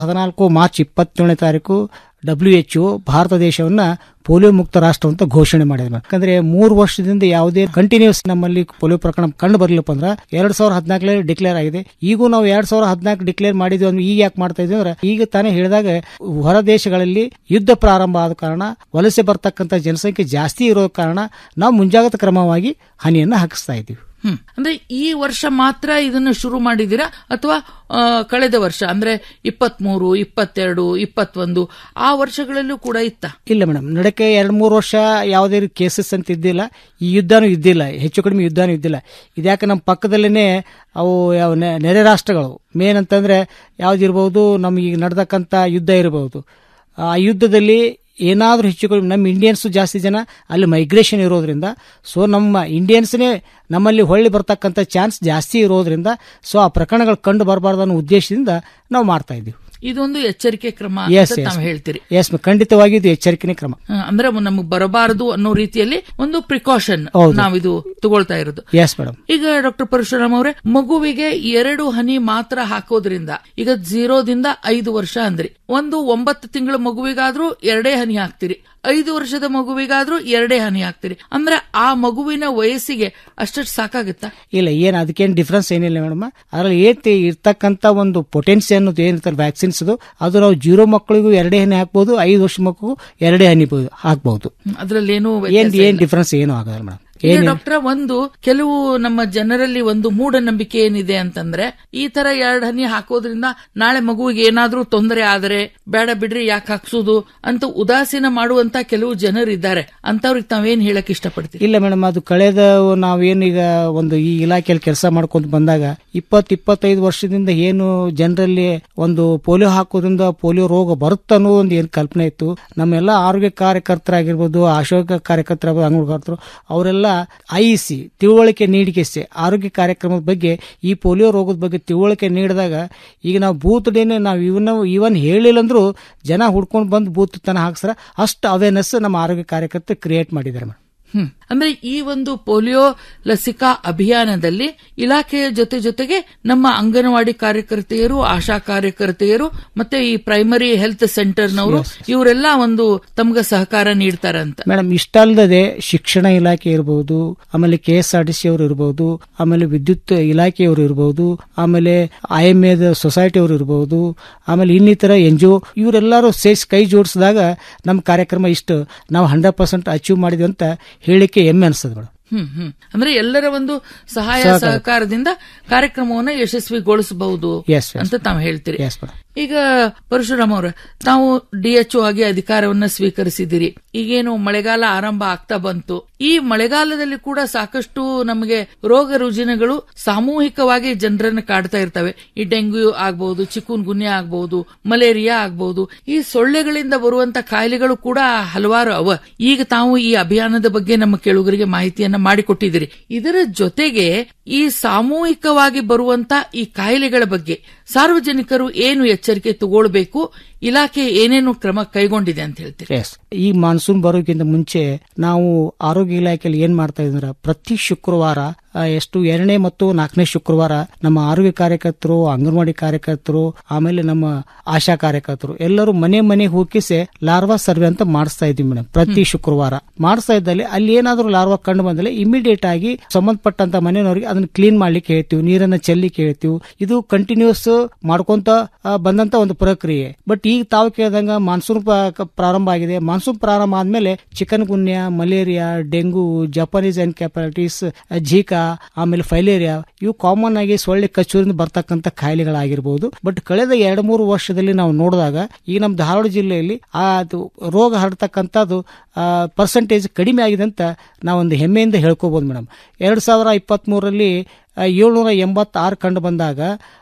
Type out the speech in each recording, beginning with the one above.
ಹದಿನಾಲ್ಕು ಮಾರ್ಚ್ ಇಪ್ಪತ್ತೇಳನೇ ತಾರೀಕು ಡಬ್ಲ್ಯೂ ಎಚ್ ಭಾರತ ದೇಶವನ್ನ ಪೋಲಿಯೋ ಮುಕ್ತ ರಾಷ್ಟ್ರ ಅಂತ ಘೋಷಣೆ ಮಾಡಿದೆ ಯಾಕಂದ್ರೆ ಮೂರು ವರ್ಷದಿಂದ ಯಾವುದೇ ಕಂಟಿನ್ಯೂಸ್ ನಮ್ಮಲ್ಲಿ ಪೋಲಿಯೋ ಪ್ರಕರಣ ಕಂಡು ಬರ್ಲಿಲ್ಲಪ್ಪ ಅಂದ್ರೆ ಎರಡ್ ಸಾವಿರದ ಹದಿನಾಲ್ಕರಲ್ಲಿ ಡಿಕ್ಲೇರ್ ಆಗಿದೆ ಈಗೂ ನಾವು ಎರಡ್ ಸಾವಿರದ ಹದಿನಾಲ್ಕು ಡಿಕ್ಲೇರ್ ಮಾಡಿದ್ವಿ ಅಂದ್ರೆ ಈಗ ಯಾಕೆ ಮಾಡ್ತಾ ಇದ್ವಿ ಅಂದ್ರೆ ಈಗ ತಾನೇ ಹೇಳಿದಾಗ ಹೊರ ದೇಶಗಳಲ್ಲಿ ಯುದ್ಧ ಪ್ರಾರಂಭ ಆದ ಕಾರಣ ವಲಸೆ ಬರ್ತಕ್ಕಂಥ ಜನಸಂಖ್ಯೆ ಜಾಸ್ತಿ ಇರೋ ಕಾರಣ ನಾವು ಮುಂಜಾಗ್ರತಾ ಕ್ರಮವಾಗಿ ಹನಿಯನ್ನ ಹಾಕಿಸ್ತಾ ಇದ್ದೀವಿ ಹ್ಮ್ ಅಂದ್ರೆ ಈ ವರ್ಷ ಮಾತ್ರ ಇದನ್ನು ಶುರು ಮಾಡಿದಿರಾ ಅಥವಾ ಆ, ಕಳೆದ ವರ್ಷ ಅಂದ್ರೆ ಇಪ್ಪತ್ಮೂರು ಇಪ್ಪತ್ತೆರಡು ಇಪ್ಪತ್ತೊಂದು ಆ ವರ್ಷಗಳಲ್ಲೂ ಕೂಡ ಇತ್ತ ಇಲ್ಲ ಮೇಡಮ್ ನಡಕ್ಕೆ ಎರಡ್ ಮೂರು ವರ್ಷ ಯಾವುದೇ ರೀತಿ ಕೇಸಸ್ ಅಂತ ಇದ್ದಿಲ್ಲ ಈ ಯುದ್ಧನೂ ಇದ್ದಿಲ್ಲ ಹೆಚ್ಚು ಕಡಿಮೆ ಯುದ್ಧನೂ ಇದ್ದಿಲ್ಲ ಇದ್ಯಾಕೆ ನಮ್ಮ ಪಕ್ಕದಲ್ಲೇನೆ ಅವು ಯಾವ ನೆ- ನೆರೆ ರಾಷ್ಟ್ರಗಳು ಮೇನ್ ಅಂತಂದ್ರೆ ಯಾವ್ದಿರ್ಬೋದು ನಮ್ಗೆ ಈಗ ನಡೆದಕ್ಕಂಥ ಯುದ್ಧ ಇರಬಹುದು ಆ ಯುದ್ಧದಲ್ಲಿ ಏನಾದರೂ ಹೆಚ್ಚು ಕಡಿಮೆ ನಮ್ಮ ಇಂಡಿಯನ್ಸ್ ಜಾಸ್ತಿ ಜನ ಅಲ್ಲಿ ಮೈಗ್ರೇಷನ್ ಇರೋದ್ರಿಂದ ಸೊ ನಮ್ಮ ಇಂಡಿಯನ್ಸ್ನೇ ನಮ್ಮಲ್ಲಿ ಹೊಳ್ಳಿ ಬರ್ತಕ್ಕಂಥ ಚಾನ್ಸ್ ಜಾಸ್ತಿ ಇರೋದ್ರಿಂದ ಸೊ ಆ ಪ್ರಕರಣಗಳು ಕಂಡು ಬರಬಾರ್ದು ಅನ್ನೋ ಉದ್ದೇಶದಿಂದ ನಾವು ಮಾಡ್ತಾ ಇದ್ದೀವಿ ಇದೊಂದು ಎಚ್ಚರಿಕೆ ಕ್ರಮ ಎಸ್ ಅಂತ ತಾವು ಹೇಳ್ತೀರಿ ಎಸ್ ಖಂಡಿತವಾಗಿ ಇದು ಎಚ್ಚರಿಕೆನೇ ಕ್ರಮ ಆ, ಅಂದ್ರೆ ನಮಗೆ ಬರಬಾರದು ಅನ್ನೋ ರೀತಿಯಲ್ಲಿ ಒಂದು ಪ್ರಿಕಾಷನ್ ಹೌದು. ನಾವಿದು ತಗೊಳ್ತಾ ಇರೋದು ಎಸ್ ಮೇಡಮ್ ಈಗ ಡಾಕ್ಟರ್ ಪರಶುರಾಮ್ ಅವರೇ ಮಗುವಿಗೆ ಎರಡು ಹನಿ ಮಾತ್ರ ಹಾಕೋದ್ರಿಂದ ಈಗ ಝೀರೋದಿಂದ ಐದು ವರ್ಷ ಅಂದ್ರಿ ಒಂದು ಒಂಬತ್ತು ತಿಂಗಳ ಮಗುವಿಗಾದ್ರೂ ಎರಡೇ ಹನಿ ಹಾಕ್ತಿರಿ ಐದು ವರ್ಷದ ಮಗುವಿಗಾದ್ರೂ ಎರಡೇ ಹನಿ ಹಾಕ್ತಿರಿ ಅಂದ್ರೆ ಆ ಮಗುವಿನ ವಯಸ್ಸಿಗೆ ಅಷ್ಟಷ್ಟು ಸಾಕಾಗುತ್ತಾ ಇಲ್ಲ ಏನು ಅದಕ್ಕೇನು ಡಿಫ್ರೆನ್ಸ್ ಏನಿಲ್ಲ ಮೇಡಮ್ ಅದರಲ್ಲಿ ಏತಿ ಇರ್ತಕ್ಕಂಥ ಒಂದು ಪೊಟೆನ್ಸಿ ಅನ್ನೋದು ಏನಿರ್ತಾರೆ ವ್ಯಾಕ್ಸಿನ್ಸ್ ಅದು ನಾವು ಜೀರೋ ಮಕ್ಕಳಿಗೂ ಎರಡೇ ಹನಿ ಹಾಕ್ಬೋದು ಐದು ವರ್ಷ ಮಕ್ಕಳಿಗೂ ಎರಡೇ ಹನಿ ಬ- ಹಾಕ್ಬೋದು ಅದ್ರಲ್ಲಿ ಏನು ಏನ್ ಏನ್ ಡಿಫ್ರೆನ್ಸ್ ಏನು ಆಗೋದಿಲ್ಲ ಮೇಡಮ್ ಈಗ ಡಾಕ್ಟರ್ ಒಂದು ಕೆಲವು ನಮ್ಮ ಜನರಲ್ಲಿ ಒಂದು ಮೂಢನಂಬಿಕೆ ಏನಿದೆ ಅಂತಂದ್ರೆ ಈ ತರ ಎರಡ್ ಹನಿ ಹಾಕೋದ್ರಿಂದ ನಾಳೆ ಮಗುವಿಗೆ ಏನಾದ್ರೂ ತೊಂದರೆ ಆದರೆ ಬೇಡ ಬಿಡ್ರಿ ಯಾಕೆ ಹಾಕ್ಸೋದು ಅಂತ ಉದಾಸೀನ ಮಾಡುವಂತ ಕೆಲವು ಜನರಿದ್ದಾರೆ ಅಂತವ್ರಿಗೆ ತಾವೇನ್ ಹೇಳಕ್ ಇಷ್ಟಪಡ್ತೀರಿ ಇಲ್ಲ ಮೇಡಮ್ ಅದು ಕಳೆದ ನಾವೇನು ಈಗ ಒಂದು ಈ ಇಲಾಖೆಯಲ್ಲಿ ಕೆಲಸ ಮಾಡ್ಕೊಂತ ಬಂದಾಗ ಇಪ್ಪತ್ ಇಪ್ಪತ್ತೈದು ವರ್ಷದಿಂದ ಏನು ಜನರಲ್ಲಿ ಒಂದು ಪೋಲಿಯೋ ಹಾಕೋದ್ರಿಂದ ಪೋಲಿಯೋ ರೋಗ ಬರುತ್ತೆ ಅನ್ನೋ ಒಂದು ಏನು ಕಲ್ಪನೆ ಇತ್ತು ನಮ್ಮೆಲ್ಲ ಆರೋಗ್ಯ ಕಾರ್ಯಕರ್ತರಾಗಿರ್ಬೋದು ಆಶೋಗ್ಯ ಕಾರ್ಯಕರ್ತರಾಗ್ಬೋದು ಅಂಗಡಿಕರ್ತರು ಅವರೆಲ್ಲ ಐಸಿ ತಿಳುವಳಿಕೆ ನೀಡಿಕೆಸೆ ಆರೋಗ್ಯ ಕಾರ್ಯಕ್ರಮದ ಬಗ್ಗೆ ಈ ಪೋಲಿಯೋ ರೋಗದ ಬಗ್ಗೆ ತಿಳುವಳಿಕೆ ನೀಡಿದಾಗ ಈಗ ನಾವು ಬೂತ್ ಡೇನೆ ನಾವು ಇವನ್ನ ಇವನ್ ಹೇಳಿಲ್ಲ ಅಂದ್ರೂ ಜನ ಹುಡ್ಕೊಂಡು ಬಂದು ಬೂತ್ ತನ ಹಾಕ್ಸ್ರ ಅಷ್ಟು ಅವೇರ್ನೆಸ್ ನಮ್ಮ ಆರೋಗ್ಯ ಕಾರ್ಯಕರ್ತರು ಕ್ರಿಯೇಟ್ ಮಾಡಿದ್ದಾರೆ ಮೇಡಮ್ ಹ್ಮ್ ಅಂದ್ರೆ ಈ ಒಂದು ಪೋಲಿಯೋ ಲಸಿಕಾ ಅಭಿಯಾನದಲ್ಲಿ ಇಲಾಖೆಯ ಜೊತೆ ಜೊತೆಗೆ ನಮ್ಮ ಅಂಗನವಾಡಿ ಕಾರ್ಯಕರ್ತೆಯರು ಆಶಾ ಕಾರ್ಯಕರ್ತೆಯರು ಮತ್ತೆ ಈ ಪ್ರೈಮರಿ ಹೆಲ್ತ್ ಸೆಂಟರ್ನವರು ಇವರೆಲ್ಲ ಒಂದು ತಮ್ಗ ಸಹಕಾರ ನೀಡ್ತಾರಂತ ಮೇಡಮ್ ಇಷ್ಟಲ್ಲದೆ ಶಿಕ್ಷಣ ಇಲಾಖೆ ಇರಬಹುದು ಆಮೇಲೆ K S R T C ಅವರು ಇರಬಹುದು ಆಮೇಲೆ ವಿದ್ಯುತ್ ಇಲಾಖೆಯವರು ಇರಬಹುದು ಆಮೇಲೆ ಐ ಎಂ ಎ ಸೊಸೈಟಿ ಅವರು ಇರಬಹುದು ಆಮೇಲೆ ಇನ್ನಿತರ ಎನ್ ಜಿ ಒ ಇವರೆಲ್ಲರೂ ಸೇರಿಸಿ ಕೈ ಜೋಡಿಸಿದಾಗ ನಮ್ಮ ಕಾರ್ಯಕ್ರಮ ಇಷ್ಟು ನಾವು ಹಂಡ್ರೆಡ್ ಪರ್ಸೆಂಟ್ ಅಚೀವ್ ಮಾಡಿದ್ವಿ ಅಂತ ಹೇಳಿಕೆ ಹೆಮ್ಮೆ ಅನಿಸ್ತದೆ ಮೇಡಮ್ ಹ್ಮ್ ಹ್ಮ್ ಅಂದ್ರೆ ಎಲ್ಲರ ಒಂದು ಸಹಾಯ ಸಹಕಾರದಿಂದ ಕಾರ್ಯಕ್ರಮವನ್ನು ಯಶಸ್ವಿಗೊಳಿಸಬಹುದು Yes, yes. ಅಂತ ತಾವು ಹೇಳ್ತೀರಿ ಎಸ್ ಮೇಡಮ್ ಈಗ ಪರಶುರಾಮ್ ಅವರ ತಾವು ಡಿಎಚ್ಒ ಆಗಿ ಅಧಿಕಾರವನ್ನ ಸ್ವೀಕರಿಸಿದಿರಿ ಈಗೇನು ಮಳೆಗಾಲ ಆರಂಭ ಆಗ್ತಾ ಬಂತು ಈ ಮಳೆಗಾಲದಲ್ಲಿ ಕೂಡ ಸಾಕಷ್ಟು ನಮಗೆ ರೋಗ ರುಜಿನಗಳು ಸಾಮೂಹಿಕವಾಗಿ ಜನರನ್ನ ಕಾಡ್ತಾ ಇರ್ತವೆ ಈ ಡೆಂಗ್ಯೂ ಆಗ್ಬಹುದು ಚಿಕುನ್ ಗುನ್ಯ ಆಗ್ಬಹುದು ಮಲೇರಿಯಾ ಆಗ್ಬಹುದು ಈ ಸೊಳ್ಳೆಗಳಿಂದ ಬರುವಂತ ಕಾಯಿಲೆಗಳು ಕೂಡ ಹಲವಾರು ಅವ ಈಗ ತಾವು ಈ ಅಭಿಯಾನದ ಬಗ್ಗೆ ನಮ್ಮ ಕೇಳುಗರಿಗೆ ಮಾಹಿತಿಯನ್ನ ಮಾಡಿಕೊಟ್ಟಿದ್ದೀರಿ ಇದರ ಜೊತೆಗೆ ಈ ಸಾಮೂಹಿಕವಾಗಿ ಬರುವಂತ ಈ ಕಾಯಿಲೆಗಳ ಬಗ್ಗೆ ಸಾರ್ವಜನಿಕರು ಏನು ಎಚ್ಚರಿಕೆ ತಗೊಳ್ಬೇಕು ಇಲಾಖೆ ಏನೇನು ಕ್ರಮ ಕೈಗೊಂಡಿದೆ ಅಂತ ಹೇಳ್ತೀರಿ ಎಸ್ ಈ ಮಾನ್ಸೂನ್ ಬರೋಕ್ಕಿಂತ ಮುಂಚೆ ನಾವು ಆರೋಗ್ಯ ಇಲಾಖೆಯಲ್ಲಿ ಏನ್ ಮಾಡ್ತಾ ಇದ್ರ ಪ್ರತಿ ಶುಕ್ರವಾರ ಆ, ಎಷ್ಟು ಎರಡನೇ ಮತ್ತು ನಾಲ್ಕನೇ ಶುಕ್ರವಾರ ನಮ್ಮ ಆರೋಗ್ಯ ಕಾರ್ಯಕರ್ತರು ಅಂಗನವಾಡಿ ಕಾರ್ಯಕರ್ತರು ಆಮೇಲೆ ನಮ್ಮ ಆಶಾ ಕಾರ್ಯಕರ್ತರು ಎಲ್ಲರೂ ಮನೆ ಮನೆಗೆ ಹೋಗಿಸಿ ಲಾರ್ವಾ ಸರ್ವೆ ಅಂತ ಮಾಡಿಸ್ತಾ ಇದ್ವಿ ಮೇಡಮ್ ಪ್ರತಿ ಶುಕ್ರವಾರ ಮಾಡಿಸ್ತಾ ಇದ್ದಲ್ಲಿ ಅಲ್ಲಿ ಏನಾದ್ರೂ ಲಾರ್ವಾ ಕಂಡು ಬಂದಲ್ಲಿ ಇಮಿಡಿಯೇಟ್ ಆಗಿ ಸಂಬಂಧಪಟ್ಟಂತ ಮನೆಯವರಿಗೆ ಅದನ್ನ ಕ್ಲೀನ್ ಮಾಡ್ಲಿಕ್ಕೆ ಹೇಳ್ತೀವಿ ನೀರನ್ನ ಚೆಲ್ಲಿಕ್ಕೆ ಹೇಳ್ತೀವಿ ಇದು ಕಂಟಿನ್ಯೂಸ್ ಮಾಡ್ಕೊಂತ ಆ, ಬಂದಂತ ಒಂದು ಪ್ರಕ್ರಿಯೆ ಬಟ್ ಈಗ ತಾವು ಕೇಳಿದಂಗ ಮಾನ್ಸೂನ್ ಪ- ಪ್ರಾರಂಭ ಆಗಿದೆ ಮಾನ್ಸೂನ್ ಪ್ರಾರಂಭ ಆದ್ಮೇಲೆ chikungunya malaria dengue Japanese encephalitis Zika ಆಮೇಲೆ ಫೈಲೇರಿಯಾ ಇವು ಕಾಮನ್ ಆಗಿ ಸೊಳ್ಳೆ ಕಚ್ಚೂರಿಂದ ಬರ್ತಕ್ಕಂಥ ಕಾಯಿಲೆಗಳಾಗಿರ್ಬೋದು ಬಟ್ ಕಳೆದ ಎರಡು ಮೂರು ವರ್ಷದಲ್ಲಿ ನಾವು ನೋಡಿದಾಗ ಈ ನಮ್ಮ ಧಾರವಾಡ ಜಿಲ್ಲೆಯಲ್ಲಿ ಆ ಅದು ರೋಗ ಹರಡ್ತಕ್ಕಂಥದ್ದು ಪರ್ಸೆಂಟೇಜ್ ಕಡಿಮೆ ಆಗಿದೆ ಅಂತ ನಾವೊಂದು ಹೆಮ್ಮೆಯಿಂದ ಹೇಳ್ಕೋಬಹುದು ಮೇಡಮ್ ಎರಡ್ ಸಾವಿರ ಇಪ್ಪತ್ತ್ ಮೂರರಲ್ಲಿ ಏಳ್ನೂರ ಎಂಬತ್ತಾರು ಕಂಡು ಬಂದಾಗ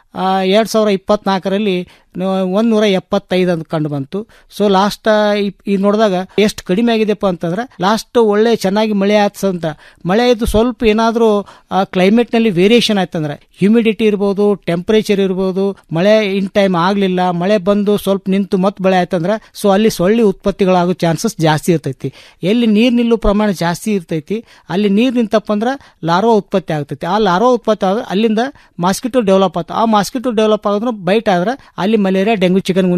ಎರಡ್ ಸಾವಿರ ಇಪ್ಪತ್ನಾಲ್ಕರಲ್ಲಿ ಒಂದೂರ ಎಪ್ಪತ್ತೈದು ಅಂತ ಕಂಡು ಬಂತು ಸೊ ಲಾಸ್ಟ್ ಈ ನೋಡಿದಾಗ ಎಷ್ಟು ಕಡಿಮೆ ಆಗಿದೆಪ್ಪ ಅಂತಂದ್ರೆ ಲಾಸ್ಟ್ ಒಳ್ಳೆ ಚೆನ್ನಾಗಿ ಮಳೆ ಆಯ್ತು ಅಂತ ಮಳೆ ಆಯ್ತು ಸ್ವಲ್ಪ ಏನಾದರೂ ಕ್ಲೈಮೇಟ್ ನಲ್ಲಿ ವೇರಿಯೇಷನ್ ಆಯ್ತಂದ್ರೆ ಹ್ಯೂಮಿಡಿಟಿ ಇರ್ಬೋದು ಟೆಂಪರೇಚರ್ ಇರ್ಬೋದು ಮಳೆ ಇನ್ ಟೈಮ್ ಆಗ್ಲಿಲ್ಲ ಮಳೆ ಬಂದು ಸ್ವಲ್ಪ ನಿಂತು ಮತ್ತೆ ಮಳೆ ಆಯ್ತಂದ್ರೆ ಸೊ ಅಲ್ಲಿ ಸೊಳ್ಳೆ ಉತ್ಪತ್ತಿಗಳಾಗೋ ಚಾನ್ಸಸ್ ಜಾಸ್ತಿ ಇರ್ತೈತಿ ಎಲ್ಲಿ ನೀರ್ ನಿಲ್ಲೋ ಪ್ರಮಾಣ ಜಾಸ್ತಿ ಇರ್ತೈತಿ ಅಲ್ಲಿ ನೀರ್ ನಿಂತಪ್ಪ ಅಂದ್ರೆ ಲಾರ್ವಾ ಉತ್ಪತ್ತಿ ಆಗ್ತೈತಿ ಆ ಲಾರ್ವಾ ಉತ್ಪತ್ತಿ ಆದ್ರೆ ಅಲ್ಲಿಂದ ಮಾಸ್ಕಿಟೋ ಡೆವಲಪ್ ಆತ ಆ ಮಾಸ್ಕಿಟೋ ಡೆವಲಪ್ ಆಗೋದ್ರ ಬೈಟ್ ಆದ್ರೆ ಅಲ್ಲಿ ಮಲೇರಿಯಾ ಡೆಂಗು ಚಿಕನ್